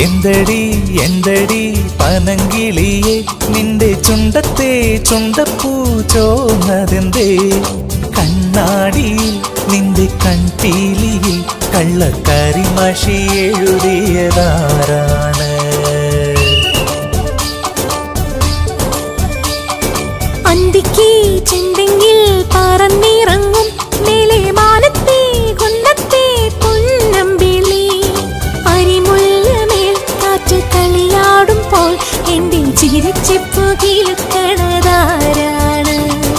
എന്തടി എന്തടി പനങ്കിളിയെ നിന്റെ ചുണ്ടത്തെ ചുണ്ടപ്പൂ ചോന്നതെന്തേ കണ്ണാടിയിൽ നിന്റെ കൺപീലിയിൽ കള്ളക്കരിമഷി എഴുതിയതാരാണ് അന്തിക്ക് ചെന്തെങ്കിൽ പറന്നിറങ്ങും മേലെ മാനത്തെ കുന്നത്തെ പൊന്നമ്പിളി അരിമുല്ലമേൽ കാറ്റ് കളിയാടുമ്പോൾ എന്റെ ചിരിച്ചിപ്പു കിലുക്കണതാരാണ്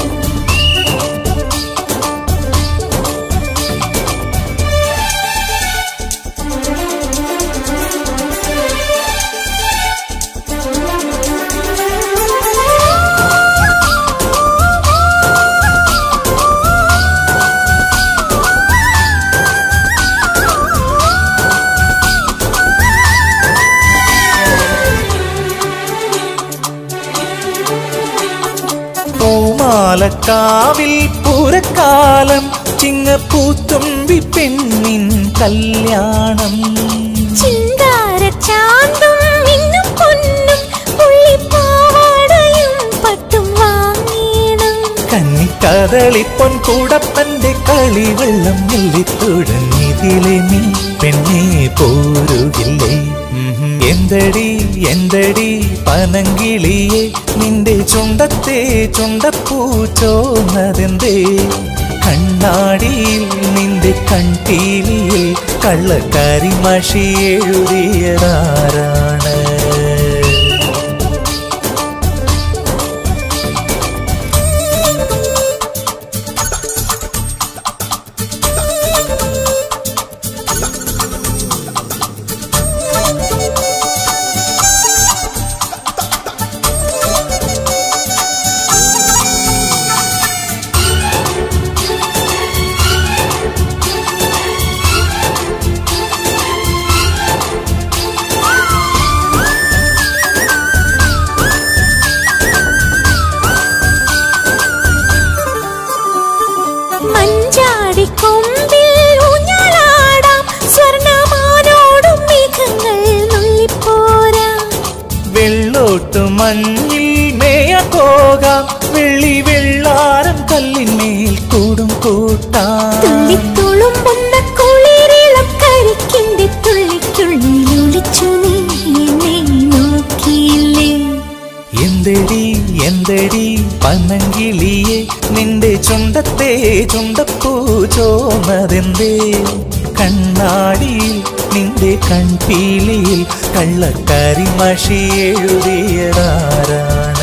പൂമാലക്കാവിൽ പൂരക്കാലം ചിങ്ങപ്പൂത്തുമ്പി പെണ്ണിൻ കല്യാണം ചിങ്കാരച്ചാന്തും മിന്നും പൊന്നും പുള്ളിപ്പാവാടയും പട്ടും വാങ്ങീണം കന്നിക്കതളിപ്പൊൻ കൂടപ്പന്റെ കളിവെള്ളം മെല്ലിത്തുഴഞ്ഞിതിലെ നീ പെണ്ണെ പോരുകില്ലേ ഉം, എന്തടി എന്തടി പനങ്കിളിയെ നിന്റെ ചുണ്ടത്തെ ചുണ്ടപ്പൂ ചോന്നതെന്തേ കണ്ണാടിയിൽ നിന്റെ കൺപീലിയിൽ കള്ളക്കരിമഷി എഴുതിയതാരാണ് മഞ്ചാടിക്കൊമ്പിൽ ഊഞ്ഞാലാടാം സ്വർണമാനോടും മേഘങ്ങൾ നുള്ളിപ്പോരാം വെള്ളോട്ടു മഞ്ഞിൽ മേയ പോകാം വെള്ളി വെള്ളാരം കല്ലിന്മേൽ കൂടും കൂട്ടാം തുള്ളിത്തുളുമ്പുന്ന കുളിരിളം കരിക്കിന്റെ തുള്ളിക്കുള്ളിൽ ഒളിച്ചു നീ എന്നെ നോക്കിയില്ലേ എന്തടി എന്തടി പനങ്കിളിയെ നിന്റെ ചുണ്ടത്തെ ചുണ്ടപ്പൂ ചോന്നതെന്തേ കണ്ണാടിയിൽ നിന്റെ കൺപീലിയിൽ കള്ളക്കരിമഷി എഴുതിയതാരാണ്